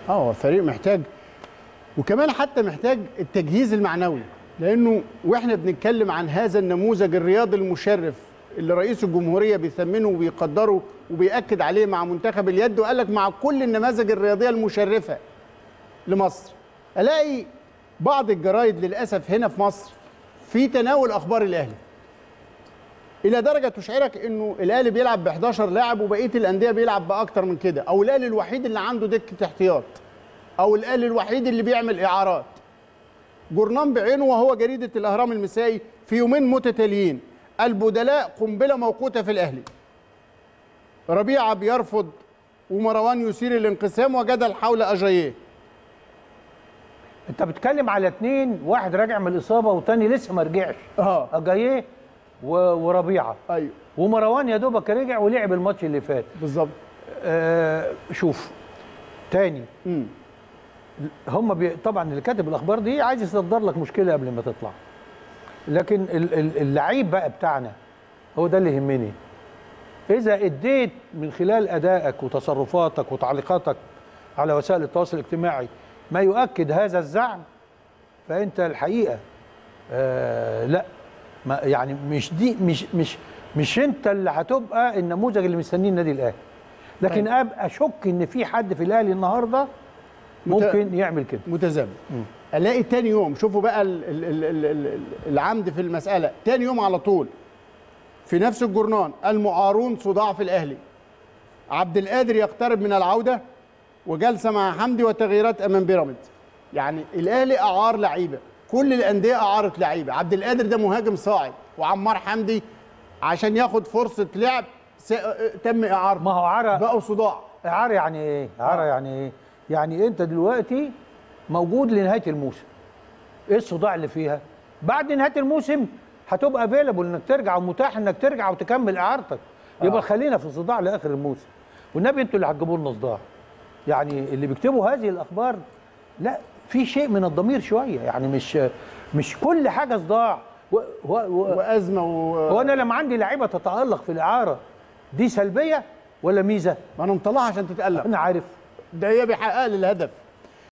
اه هو فريق محتاج وكمان حتى محتاج التجهيز المعنوي لانه واحنا بنتكلم عن هذا النموذج الرياضي المشرف اللي رئيس الجمهوريه بيثمنه وبيقدره وبيأكد عليه مع منتخب اليد وقال لك مع كل النماذج الرياضيه المشرفه لمصر الاقي بعض الجرايد للاسف هنا في مصر في تناول اخبار الاهلي الى درجه تشعرك انه الاهلي بيلعب ب 11 لاعب وبقيه الانديه بيلعب باكتر من كده او الاهلي الوحيد اللي عنده دكه احتياط او الاهلي الوحيد اللي بيعمل اعارات جورنان بعينه وهو جريده الاهرام المسائي في يومين متتاليين البدلاء قنبله موقوته في الاهلي ربيعه بيرفض ومروان يثير الانقسام وجدل حول اجاييه انت بتتكلم على اتنين واحد راجع من الاصابه والتاني لسه ما رجعش اه اجاييه و- وربيعه ايوه ومروان يا دوبك رجع ولعب الماتش اللي فات بالظبط آه شوف تاني امم هم بي... طبعا اللي كاتب الاخبار دي عايز يصدر لك مشكله قبل ما تطلع لكن ال- ال- اللعيب بقى بتاعنا هو ده اللي يهمني اذا اديت من خلال ادائك وتصرفاتك وتعليقاتك على وسائل التواصل الاجتماعي ما يؤكد هذا الزعم فانت الحقيقه آه لا ما يعني مش دي مش مش مش انت اللي هتبقى النموذج اللي مستنيه النادي الاهلي لكن طيب. ابقى اشك ان في حد في الاهلي النهارده ممكن يعمل كده متزامن الاقي تاني يوم شوفوا بقى ال ال ال ال ال العمد في المساله تاني يوم على طول في نفس الجورنان المعارون صداع في الاهلي عبد القادر يقترب من العوده وجلسه مع حمدي وتغييرات امام بيراميدز يعني الاهلي اعار لعيبه كل الانديه اعارت لعيبه عبد القادر ده مهاجم صاعد وعمار حمدي عشان ياخد فرصه لعب س... تم اعارته ما هو عرق بقوا صداع اعاره يعني ايه؟ اعاره آه. يعني ايه؟ يعني انت دلوقتي موجود لنهايه الموسم. ايه الصداع اللي فيها؟ بعد نهايه الموسم هتبقى افيلابل انك ترجع ومتاح انك ترجع وتكمل اعارتك. يبقى خلينا في الصداع لاخر الموسم. والنبي انتوا اللي هتجيبوا لنا صداع. يعني اللي بيكتبوا هذه الاخبار لا في شيء من الضمير شويه يعني مش مش كل حاجه صداع و و و وازمه و... هو انا لما عندي لعيبه تتالق في الاعاره دي سلبيه ولا ميزه؟ ما انا مطلعها عشان تتقلق انا عارف ده هي بيحقق لي الهدف